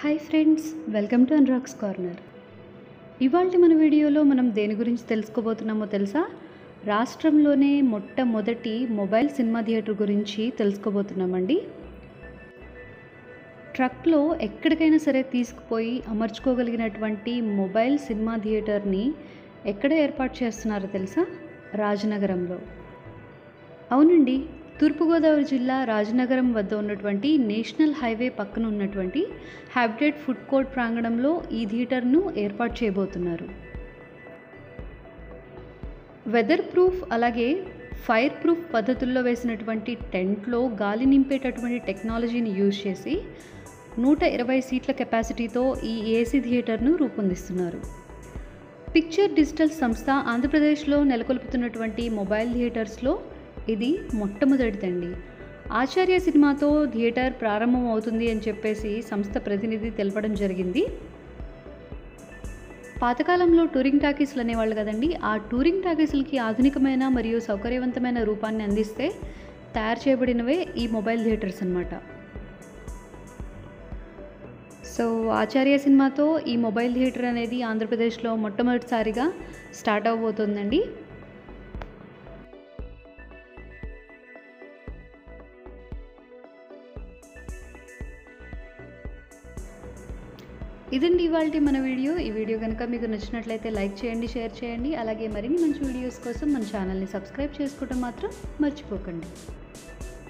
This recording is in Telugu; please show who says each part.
Speaker 1: హాయ్ ఫ్రెండ్స్ వెల్కమ్ టు అన్రాక్స్ కార్నర్ ఇవాళ మన వీడియోలో మనం దేని గురించి తెలుసుకోబోతున్నామో తెలుసా రాష్ట్రంలోనే మొట్టమొదటి మొబైల్ సినిమా థియేటర్ గురించి తెలుసుకోబోతున్నామండి ట్రక్లో ఎక్కడికైనా సరే తీసుకుపోయి అమర్చుకోగలిగినటువంటి మొబైల్ సినిమా థియేటర్ని ఎక్కడ ఏర్పాటు చేస్తున్నారో తెలుసా రాజనగరంలో అవునండి తూర్పుగోదావరి జిల్లా రాజనగరం వద్ద ఉన్నటువంటి నేషనల్ హైవే పక్కన ఉన్నటువంటి హ్యాబిటేట్ ఫుడ్ కోర్ట్ ప్రాంగణంలో ఈ థియేటర్ను ఏర్పాటు చేయబోతున్నారు వెదర్ ప్రూఫ్ అలాగే ఫైర్ ప్రూఫ్ పద్ధతుల్లో వేసినటువంటి టెంట్లో గాలి నింపేటటువంటి టెక్నాలజీని యూజ్ చేసి నూట ఇరవై సీట్ల కెపాసిటీతో ఈ ఏసీ థియేటర్ను రూపొందిస్తున్నారు పిక్చర్ డిజిటల్ సంస్థ ఆంధ్రప్రదేశ్లో నెలకొల్పుతున్నటువంటి మొబైల్ థియేటర్స్లో ఇది మొట్టమొదటిదండి ఆచార్య సినిమాతో థియేటర్ ప్రారంభం అవుతుంది అని చెప్పేసి సంస్థ ప్రతినిధి తెలపడం జరిగింది పాతకాలంలో టూరింగ్ టాకీస్లు అనేవాళ్ళు కదండి ఆ టూరింగ్ టాకీస్లకి ఆధునికమైన మరియు సౌకర్యవంతమైన రూపాన్ని అందిస్తే తయారు చేయబడినవే ఈ మొబైల్ థియేటర్స్ అన్నమాట సో ఆచార్య సినిమాతో ఈ మొబైల్ థియేటర్ అనేది ఆంధ్రప్రదేశ్లో మొట్టమొదటిసారిగా స్టార్ట్ అవబోతుందండి ఇదండి ఇవాళ మన వీడియో ఈ వీడియో కనుక మీకు నచ్చినట్లయితే లైక్ చేయండి షేర్ చేయండి అలాగే మరిన్ని మంచి వీడియోస్ కోసం మన ఛానల్ని సబ్స్క్రైబ్ చేసుకోవడం మాత్రం మర్చిపోకండి